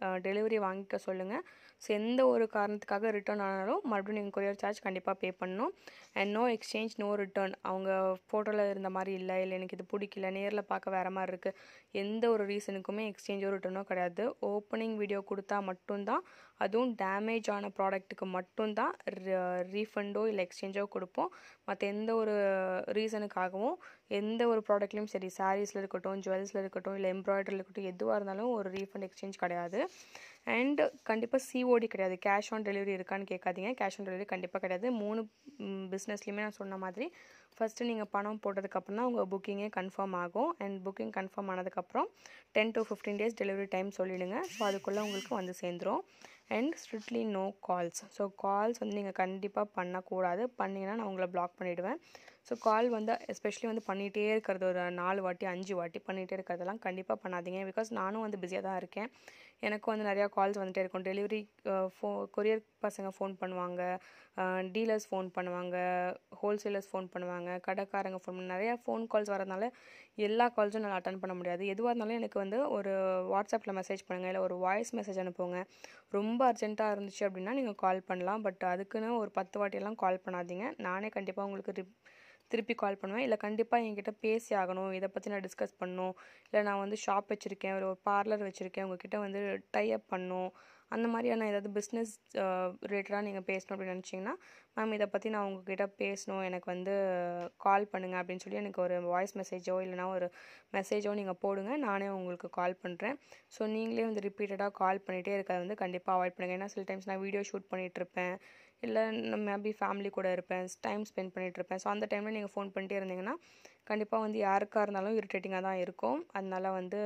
Speaker 1: டெலிவரி வாங்கிக்க சொல்லுங்கள் ஸோ எந்த ஒரு காரணத்துக்காக ரிட்டர்ன் ஆனாலும் மறுபடியும் நீங்கள் கொரியர் சார்ஜ் கண்டிப்பாக பே பண்ணணும் and no exchange no return அவங்க ஃபோட்டோவில் இருந்த மாதிரி இல்லை இல்லை எனக்கு இது பிடிக்கல நேரில் பார்க்க வேறு மாதிரி இருக்குது எந்த ஒரு ரீசனுக்குமே எக்ஸ்சேஞ்சோ ரிட்டர்னோ கிடையாது ஓப்பனிங் வீடியோ கொடுத்தா மட்டும்தான் அதுவும் டேமேஜ் ஆன ப்ராடக்ட்டுக்கு மட்டும்தான் ரீஃபண்டோ இல்லை எக்ஸ்சேஞ்சோ கொடுப்போம் மற்ற எந்த ஒரு ரீசனுக்காகவும் எந்த ஒரு ப்ராடக்ட்லேயும் சரி சாரீஸில் இருக்கட்டும் ஜுவல்ஸில் இருக்கட்டும் இல்லை எம்ப்ராய்டரியில் இருக்கட்டும் எதுவாக இருந்தாலும் ஒரு ரீஃபண்ட் எக்ஸ்சேஞ்ச் கிடையாது அண்ட் கண்டிப்பாக சிஓடி கிடையாது கேஷ் ஆன் டெலிவரி இருக்கான்னு கேட்காதீங்க கேஷ் ஆன் டெலிவரி கண்டிப்பாக கிடையாது மூணு பிஸ்னஸ்லையுமே நான் சொன்ன மாதிரி ஃபஸ்ட்டு நீங்கள் பணம் போட்டதுக்கப்புறம் தான் உங்கள் புக்கிங்கே கன்ஃபார்ம் ஆகும் அண்ட் புக்கிங் கன்ஃபார்ம் ஆனதுக்கப்புறம் ten to fifteen days delivery time சொல்லிவிடுங்க ஸோ அதுக்குள்ளே உங்களுக்கு வந்து சேர்ந்துடும் and strictly no calls so calls வந்து நீங்கள் கண்டிப்பாக பண்ணக்கூடாது பண்ணிங்கன்னா நான் உங்களை பிளாக் பண்ணிவிடுவேன் ஸோ கால் வந்து எஸ்பெஷலி வந்து பண்ணிகிட்டே இருக்கிறது ஒரு நாலு வாட்டி அஞ்சு வாட்டி பண்ணிகிட்டே இருக்கிறதெல்லாம் கண்டிப்பாக பண்ணாதீங்க பிகாஸ் நானும் வந்து பிஸியாக தான் இருக்கேன் எனக்கும் வந்து நிறையா கால்ஸ் வந்துகிட்டே இருக்கும் டெலிவரி ஃபோ கொரியர் பசங்க ஃபோன் பண்ணுவாங்க டீலர்ஸ் ஃபோன் பண்ணுவாங்க ஹோல்சேலர்ஸ் ஃபோன் பண்ணுவாங்க கடைக்காரங்க ஃபோன் பண்ண நிறையா ஃபோன் கால்ஸ் வரதுனால எல்லா கால்ஸும் நான் அட்டன் பண்ண முடியாது எதுவாக இருந்தாலும் எனக்கு வந்து ஒரு வாட்ஸ்அப்பில் மெசேஜ் பண்ணுங்கள் இல்லை ஒரு வாய்ஸ் மெசேஜ் அனுப்புங்க ரொம்ப அர்ஜென்ட்டாக இருந்துச்சு அப்படின்னா நீங்கள் கால் பண்ணலாம் பட் அதுக்குன்னு ஒரு பத்து வாட்டியெல்லாம் கால் பண்ணாதீங்க நானே கண்டிப்பாக உங்களுக்கு ரிப் திருப்பி கால் பண்ணுவேன் இல்லை கண்டிப்பாக என்கிட்ட பேசி ஆகணும் இதை பற்றி நான் டிஸ்கஸ் பண்ணணும் இல்லை நான் வந்து ஷாப் வச்சுருக்கேன் ஒரு பார்லர் வச்சுருக்கேன் உங்ககிட்ட வந்து டை அப் பண்ணும் அந்த மாதிரியான ஏதாவது பிஸ்னஸ் ரிலேட்டடாக நீங்கள் பேசணும் அப்படின்னு நினச்சிங்கன்னா மேம் இதை பற்றி நான் உங்ககிட்ட பேசணும் எனக்கு வந்து கால் பண்ணுங்கள் அப்படின்னு சொல்லி எனக்கு ஒரு வாய்ஸ் மெசேஜோ இல்லைனா ஒரு மெசேஜோ நீங்கள் போடுங்க நானே உங்களுக்கு கால் பண்ணுறேன் ஸோ நீங்களே வந்து ரிப்பீட்டடாக கால் பண்ணிகிட்டே இருக்கிறத வந்து கண்டிப்பாக அவாய்ட் பண்ணுங்கள் ஏன்னா சில டைம்ஸ் நான் வீடியோ ஷூட் பண்ணிகிட்ருப்பேன் இல்லை நான் மேபி ஃபேமிலி கூட இருப்பேன் டைம் ஸ்பெண்ட் பண்ணிகிட்ருப்பேன் ஸோ அந்த டைமில் நீங்கள் ஃபோன் பண்ணிட்டே இருந்தீங்கன்னா கண்டிப்பாக வந்து யாருக்காக இருந்தாலும் இரிட்டேட்டிங்காக தான் இருக்கும் அதனால் வந்து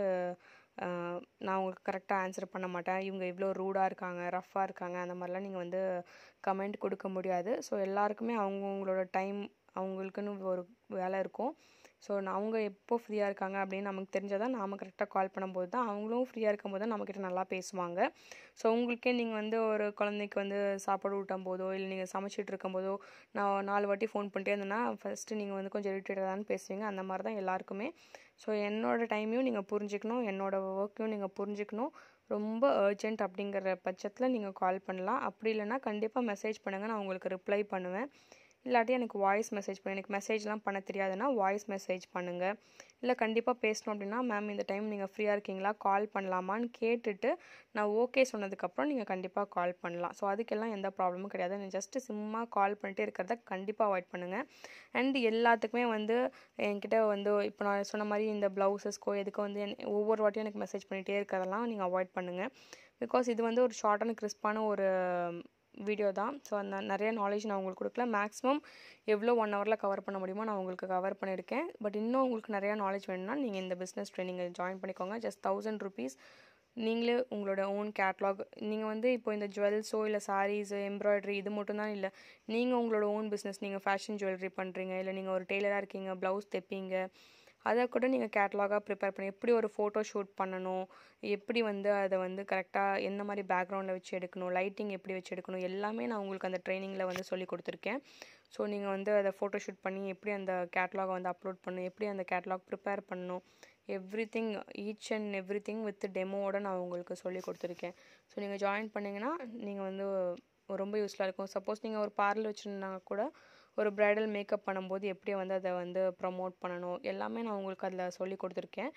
Speaker 1: நான் உங்களுக்கு கரெக்டாக ஆன்சர் பண்ண மாட்டேன் இவங்க இவ்வளோ ரூடாக இருக்காங்க ரஃப்பாக இருக்காங்க அந்த மாதிரிலாம் நீங்கள் வந்து கமெண்ட் கொடுக்க முடியாது ஸோ எல்லாருக்குமே அவங்கவுங்களோட டைம் அவங்களுக்குன்னு ஒரு வேலை இருக்கும் ஸோ அவங்க எப்போ ஃப்ரீயாக இருக்காங்க அப்படின்னு நமக்கு தெரிஞ்சால் தான் நாம் கரெக்டாக கால் பண்ணும்போது தான் அவங்களும் ஃப்ரீயாக இருக்கும்போது தான் நம்மக்கிட்ட நல்லா பேசுவாங்க ஸோ உங்களுக்கே நீங்கள் வந்து ஒரு குழந்தைக்கு வந்து சாப்பாடு ஊட்டும் போதோ இல்லை நீங்கள் சமைச்சிட்டு இருக்கும்போதோ நான் நாலு வாட்டி ஃபோன் பண்ணிட்டே இருந்தேன்னா ஃபஸ்ட்டு நீங்கள் வந்து கொஞ்சம் இரிட்டேட்டாக தான் பேசுவீங்க அந்த மாதிரி தான் எல்லாருக்குமே ஸோ என்னோடய டைமையும் நீங்கள் புரிஞ்சுக்கணும் என்னோடய ஒர்க்கையும் நீங்கள் புரிஞ்சுக்கணும் ரொம்ப அர்ஜென்ட் அப்படிங்கிற பட்சத்தில் நீங்கள் கால் பண்ணலாம் அப்படி இல்லைனா கண்டிப்பாக மெசேஜ் பண்ணுங்கள் நான் உங்களுக்கு ரிப்ளை பண்ணுவேன் இல்லாட்டி எனக்கு வாய்ஸ் மெசேஜ் பண்ணு எனக்கு மெசேஜ்லாம் பண்ண தெரியாதுன்னா வாய்ஸ் மெசேஜ் பண்ணுங்கள் இல்லை கண்டிப்பாக பேசணும் அப்படின்னா மேம் இந்த டைம் நீங்கள் ஃப்ரீயாக இருக்கீங்களா கால் பண்ணலாமான்னு கேட்டுட்டு நான் ஓகே சொன்னதுக்கப்புறம் நீங்கள் கண்டிப்பாக கால் பண்ணலாம் ஸோ அதுக்கெல்லாம் எந்த ப்ராப்ளமும் கிடையாது நீங்கள் ஜஸ்ட்டு சும்மா கால் பண்ணிட்டே இருக்கிறத கண்டிப்பாக அவாய்ட் பண்ணுங்கள் அண்ட் எல்லாத்துக்குமே வந்து என்கிட்ட வந்து இப்போ நான் சொன்ன மாதிரி இந்த ப்ளவுசஸ்க்கோ எதுக்கோ வந்து ஒவ்வொரு வாட்டியும் எனக்கு மெசேஜ் பண்ணிகிட்டே இருக்கிறதெல்லாம் நீங்கள் அவாய்ட் பண்ணுங்கள் பிகாஸ் இது வந்து ஒரு ஷார்ட் அண்ட் கிறிஸ்பான ஒரு வீடியோ தான் ஸோ அந்த நிறைய நாலேஜ் நான் உங்களுக்கு கொடுக்கல மேக்ஸிமம் எவ்வளோ ஒன் ஹவரில் கவர் பண்ண முடியுமோ நான் உங்களுக்கு கவர் பண்ணியிருக்கேன் பட் இன்னும் உங்களுக்கு நிறையா நாலேஜ் வேணும்னா நீங்கள் இந்த பிஸ்னஸ் ட்ரைனிங்கை ஜாயின் பண்ணிக்கோங்க ஜஸ்ட் தௌசண்ட் ருபீஸ் நீங்களே உங்களோட ஓன் கேட்லாக் நீங்கள் வந்து இப்போ இந்த ஜுவல்ஸோ இல்லை சாரீஸு எம்ப்ராய்டரி இது மட்டும்தான் இல்லை நீங்கள் உங்களோட ஓன் பிஸ்னஸ் நீங்கள் ஃபேஷன் ஜுவல்லரி பண்ணுறீங்க இல்லை நீங்கள் ஒரு டெய்லராக இருக்கீங்க ப்ளவுஸ் தைப்பீங்க அதை கூட நீங்கள் கேட்லாகாக ப்ரிப்பேர் பண்ணி எப்படி ஒரு ஃபோட்டோ ஷூட் பண்ணணும் எப்படி வந்து அதை வந்து கரெக்டாக என்ன மாதிரி பேக்ரவுண்டில் வச்சு எடுக்கணும் லைட்டிங் எப்படி வச்சு எடுக்கணும் எல்லாமே நான் உங்களுக்கு அந்த ட்ரைனிங்கில் வந்து சொல்லி கொடுத்துருக்கேன் ஸோ நீங்கள் வந்து அதை ஃபோட்டோ ஷூட் பண்ணி எப்படி அந்த கேட்லாகை வந்து அப்லோட் பண்ணணும் எப்படி அந்த கேட்லாக் ப்ரிப்பேர் பண்ணணும் everything each and everything with டெமோவோட நான் உங்களுக்கு சொல்லி கொடுத்துருக்கேன் ஸோ நீங்கள் ஜாயின் பண்ணிங்கன்னா நீங்கள் வந்து ரொம்ப யூஸ்ஃபுல்லாக இருக்கும் சப்போஸ் நீங்கள் ஒரு பார்லர் வச்சுருந்தாங்க கூட ஒரு ப்ரைடல் மேக்கப் பண்ணும்போது எப்படி வந்து அதை வந்து ப்ரமோட் பண்ணணும் எல்லாமே நான் உங்களுக்கு அதில் சொல்லி கொடுத்துருக்கேன்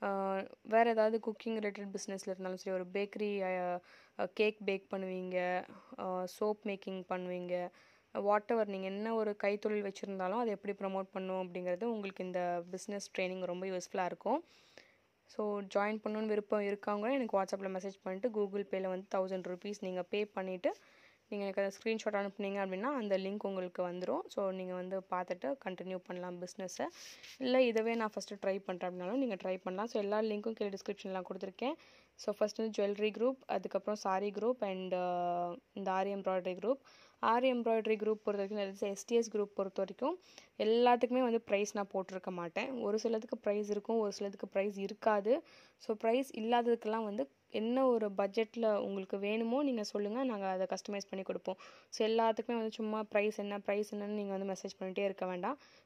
Speaker 1: வேறு ஏதாவது குக்கிங் ரிலேட்டட் பிஸ்னஸில் இருந்தாலும் சரி ஒரு பேக்கரி கேக் பேக் பண்ணுவீங்க சோப் மேக்கிங் பண்ணுவீங்க வாட் எவர் நீங்கள் என்ன ஒரு கைத்தொழில் வச்சுருந்தாலும் அதை எப்படி ப்ரமோட் பண்ணும் அப்படிங்கிறது உங்களுக்கு இந்த பிஸ்னஸ் ட்ரைனிங் ரொம்ப யூஸ்ஃபுல்லாக இருக்கும் ஸோ ஜாயின் பண்ணணுன்னு விருப்பம் இருக்கவங்க எனக்கு வாட்ஸ்அப்பில் மெசேஜ் பண்ணிட்டு கூகுள் பேயில் வந்து தௌசண்ட் ருபீஸ் நீங்கள் பே பண்ணிவிட்டு நீங்கள் எனக்கு அதை ஸ்க்ரீன்ஷாட் அனுப்புனீங்க அப்படின்னா அந்த லிங்க் உங்களுக்கு வந்துடும் ஸோ நீங்கள் வந்து பார்த்துட்டு கண்டினியூ பண்ணலாம் பிஸ்னஸை இல்லை இதவே நான் ஃபஸ்ட்டு ட்ரை பண்ணுறேன் அப்படின்னாலும் நீங்கள் ட்ரை பண்ணலாம் ஸோ எல்லா லிங்க்கும் கீழே டிஸ்கிரிப்ஷனில் கொடுத்துருக்கேன் ஸோ ஃபஸ்ட் வந்து ஜுவல்லரி குரூப் அதுக்கப்புறம் சாரி குரூப் அண்ட் இந்த aari embroidery group aari embroidery group பொறுத்த வரைக்கும் எஸ்டிஎஸ் குரூப் பொறுத்த வரைக்கும் எல்லாத்துக்குமே வந்து ப்ரைஸ் நான் போட்டிருக்க மாட்டேன் ஒரு சிலதுக்கு ப்ரைஸ் இருக்கும் ஒரு சிலதுக்கு ப்ரைஸ் இருக்காது ஸோ ப்ரைஸ் இல்லாததுக்கெல்லாம் வந்து என்ன ஒரு பட்ஜெட்டில் உங்களுக்கு வேணுமோ நீங்கள் சொல்லுங்கள் நாங்கள் அதை கஸ்டமைஸ் பண்ணி கொடுப்போம் ஸோ எல்லாத்துக்குமே வந்து சும்மா ப்ரைஸ் என்ன ப்ரைஸ் என்னன்னு நீங்கள் வந்து மெசேஜ் பண்ணிகிட்டே இருக்க வேண்டாம்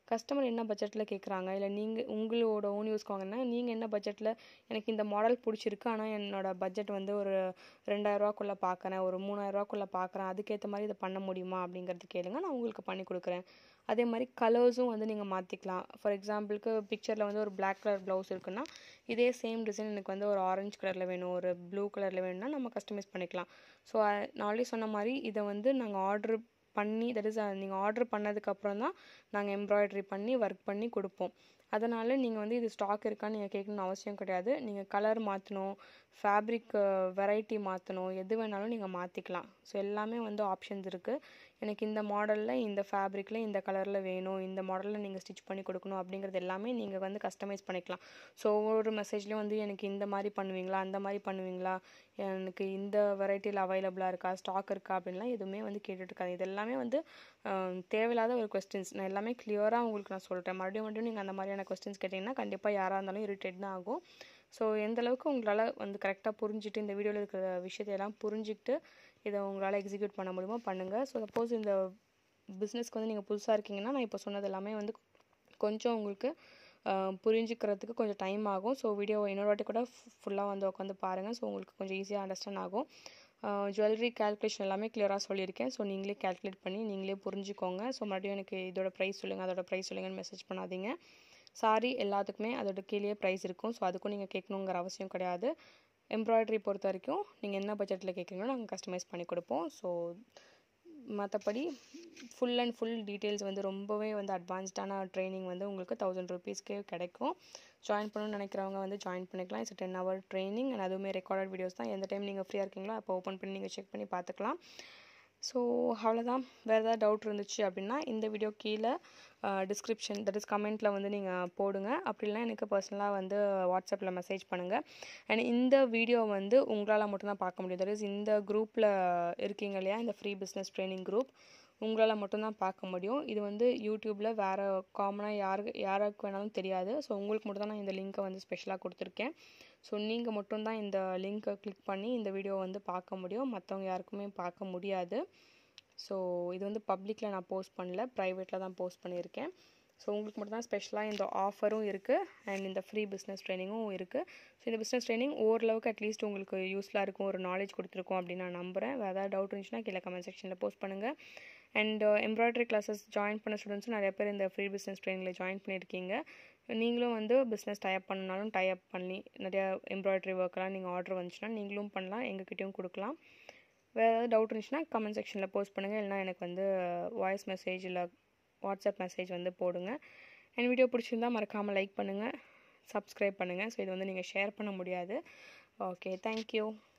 Speaker 1: கஸ்டமர் என்ன பட்ஜெட்டில் கேட்குறாங்க இல்லை நீங்கள் உங்களோட ஓன் யூஸ்க்கு வாங்கினா நீங்கள் என்ன பட்ஜெட்டில் எனக்கு இந்த மாடல் பிடிச்சிருக்கு ஆனால் என்னோட பட்ஜெட் வந்து ஒரு ரெண்டாயிரரூவாக்குள்ளே பார்க்குறேன் ஒரு மூணாயிரரூவாக்குள்ளே பார்க்குறேன் அதுக்கேற்ற மாதிரி இதை பண்ண முடியுமா அப்படிங்கிறது கேளுங்க நான் உங்களுக்கு பண்ணி கொடுக்குறேன் அதே மாதிரி கலர்ஸும் வந்து நீங்கள் மாற்றிக்கலாம் ஃபார் எக்ஸாம்பிளுக்கு பிக்சரில் வந்து ஒரு பிளாக் கலர் ப்ளவுஸ் இருக்குன்னா இதே சேம் டிசைன் எனக்கு வந்து ஒரு ஆரஞ்சு கலரில் வேணும் ஒரு ப்ளூ கலரில் வேணும்னா நம்ம கஸ்டமைஸ் பண்ணிக்கலாம் ஸோ நான் ஆல்ரெடி சொன்ன மாதிரி இதை வந்து நாங்கள் ஆர்டர் பண்ணி தட் இஸ் நீங்கள் ஆர்டர் பண்ணதுக்கப்புறம் தான் நாங்கள் எம்ப்ராய்டரி பண்ணி ஒர்க் பண்ணி கொடுப்போம் அதனால் நீங்கள் வந்து இது ஸ்டாக் இருக்கான்னு நீங்கள் கேட்கணும்னு அவசியம் கிடையாது நீங்கள் கலர் மாற்றணும் ஃபேப்ரிக் வெரைட்டி மாற்றணும் எது வேணாலும் நீங்கள் மாற்றிக்கலாம் ஸோ எல்லாமே வந்து ஆப்ஷன்ஸ் இருக்குது எனக்கு இந்த மாடலில் இந்த ஃபேப்ரிக்கில் இந்த கலரில் வேணும் இந்த மாடலில் நீங்கள் ஸ்டிச் பண்ணி கொடுக்கணும் அப்படிங்கிறது எல்லாமே நீங்கள் வந்து கஸ்டமைஸ் பண்ணிக்கலாம் ஸோ ஒவ்வொரு மெசேஜ்லேயும் வந்து எனக்கு இந்த மாதிரி பண்ணுவீங்களா அந்த மாதிரி பண்ணுவீங்களா எனக்கு இந்த வெரைட்டியில் அவைலபிளாக இருக்கா ஸ்டாக் இருக்கா அப்படின்லாம் எதுவுமே வந்து கேட்டுட்ருக்காது இது எல்லாமே வந்து தேவையில்லாத ஒரு கொஸ்டின்ஸ் நான் எல்லாமே கிளியராக உங்களுக்கு நான் சொல்கிறேன் மறுபடியும் மறுபடியும் நீங்கள் அந்த மாதிரியான கொஸ்டின்ஸ் கேட்டிங்கன்னா கண்டிப்பாக யாராக இருந்தாலும் இரிட்டேட் தான் ஆகும் ஸோ எந்த அளவுக்கு உங்களால் வந்து கரெக்டாக புரிஞ்சுட்டு இந்த வீடியோவில் இருக்கிற விஷயத்தையெல்லாம் புரிஞ்சுக்கிட்டு இதை உங்களால் எக்ஸிக்யூட் பண்ண முடியுமோ பண்ணுங்கள் ஸோ சப்போஸ் இந்த பிஸ்னஸ்க்கு வந்து நீங்கள் புதுசாக இருக்கீங்கன்னா நான் இப்போ சொன்னது எல்லாமே வந்து கொஞ்சம் உங்களுக்கு புரிஞ்சுக்கிறதுக்கு கொஞ்சம் டைம் ஆகும் ஸோ வீடியோ இன்னொரு வாட்டி கூட ஃபுல்லாக வந்து உட்காந்து பாருங்கள் ஸோ உங்களுக்கு கொஞ்சம் ஈஸியாக அண்டர்ஸ்டாண்ட் ஆகும் ஜுவல்லரி கேல்குலேஷன் எல்லாமே கிளியராக சொல்லியிருக்கேன் ஸோ நீங்களே கேல்குலேட் பண்ணி நீங்களே புரிஞ்சுக்கோங்க ஸோ மறுபடியும் எனக்கு இதோட ப்ரைஸ் சொல்லுங்கள் அதோட ப்ரைஸ் சொல்லுங்கன்னு மெசேஜ் பண்ணாதீங்க சாரி எல்லாத்துக்குமே அதோட கீழே ப்ரைஸ் இருக்கும் ஸோ அதுக்கும் நீங்கள் கேட்கணுங்கிற அவசியம் கிடையாது எம்ப்ராய்டரி பொறுத்த வரைக்கும் நீங்கள் என்ன பட்ஜெட்டில் கேட்குறீங்களோ நாங்கள் கஸ்டமைஸ் பண்ணி கொடுப்போம் ஸோ மற்றபடி ஃபுல் அண்ட் ஃபுல் டீட்டெயில்ஸ் வந்து ரொம்பவே வந்து அட்வான்ஸ்டான ட்ரைனிங் வந்து உங்களுக்கு தௌசண்ட் ருபீஸ்க்கே கிடைக்கும் ஜாயின் பண்ணணும்னு நினைக்கிறவங்க வந்து ஜாயின் பண்ணிக்கலாம் it's ten hour training and அதுவுமே ரெக்கார்டட் வீடியோஸ் தான் எந்த டைம் நீங்கள் ஃப்ரீயாக இருக்கீங்களோ அப்போ ஓப்பன் பண்ணி நீங்கள் செக் பண்ணி பார்த்துக்கலாம் ஸோ அவ்வளோதான் வேறு ஏதாவது டவுட் இருந்துச்சு அப்படின்னா இந்த வீடியோ கீழே டிஸ்கிரிப்ஷன் தட் இஸ் கமெண்ட்டில் வந்து நீங்கள் போடுங்க அப்படிலாம் எனக்கு பர்சனலாக வந்து வாட்ஸ்அப்பில் மெசேஜ் பண்ணுங்கள் அண்ட் இந்த வீடியோ வந்து உங்களால் மட்டும்தான் பார்க்க முடியும் தட் இஸ் இந்த குரூப்பில் இருக்கீங்க இல்லையா இந்த ஃப்ரீ பிஸ்னஸ் ட்ரைனிங் குரூப் உங்களால் மட்டும்தான் பார்க்க முடியும் இது வந்து யூடியூப்பில் வேறு காமனாக யாருக்கு யாருக்கு வேணாலும் தெரியாது ஸோ உங்களுக்கு மட்டும் தான் நான் இந்த லிங்க்கை வந்து ஸ்பெஷலாக கொடுத்துருக்கேன் ஸோ நீங்கள் மட்டும்தான் இந்த லிங்க்கை கிளிக் பண்ணி இந்த வீடியோ வந்து பார்க்க முடியும் மற்றவங்க யாருக்குமே பார்க்க முடியாது ஸோ இது வந்து பப்ளிக்கில் நான் போஸ்ட் பண்ணல ப்ரைவேட்டில் தான் போஸ்ட் பண்ணியிருக்கேன் ஸோ உங்களுக்கு மட்டும் தான் ஸ்பெஷலாக இந்த ஆஃபரும் இருக்குது அண்ட் இந்த ஃப்ரீ பிஸ்னஸ் ட்ரைனிங்கும் இருக்குது ஸோ இந்த பிஸ்னஸ் ட்ரைனிங் ஓரளவுக்கு அட்லீஸ்ட் உங்களுக்கு யூஸ்ஃபுல்லாக இருக்கும் ஒரு நாலேஜ் கொடுத்துருக்கோம் அப்படின்னு நான் நம்புகிறேன் வேறு ஏதாவது டவுட் இருந்துச்சுன்னா கீழே கமெண்ட் செக்ஷனில் போஸ்ட் பண்ணுங்கள் அண்ட் எம்ப்ராய்டரி கிளாஸஸ் ஜாயின் பண்ண ஸ்டூடெண்ட்ஸும் நிறைய பேர் இந்த ஃப்ரீ பிஸ்னஸ் ட்ரைனிங்கில் ஜாயின் பண்ணியிருக்கீங்க நீங்களும் வந்து பிஸ்னஸ் டைப் பண்ணனாலும் டைப் பண்ணி நிறையா எம்ப்ராய்டரி ஒர்க்கெலாம் நீங்கள் ஆர்டர் வந்துச்சுன்னா நீங்களும் பண்ணலாம் எங்ககிட்டயும் கொடுக்கலாம் வேறு ஏதாவது டவுட் இருந்துச்சுன்னா கமெண்ட் செக்ஷனில் போஸ்ட் பண்ணுங்கள் இல்லைனா எனக்கு வந்து வாய்ஸ் மெசேஜ் இல்லை வாட்ஸ்அப் மெசேஜ் வந்து போடுங்க என் வீடியோ பிடிச்சிருந்தா மறக்காமல் லைக் பண்ணுங்கள் சப்ஸ்கிரைப் பண்ணுங்கள் ஸோ இது வந்து நீங்கள் ஷேர் பண்ண முடியாது ஓகே தேங்க்யூ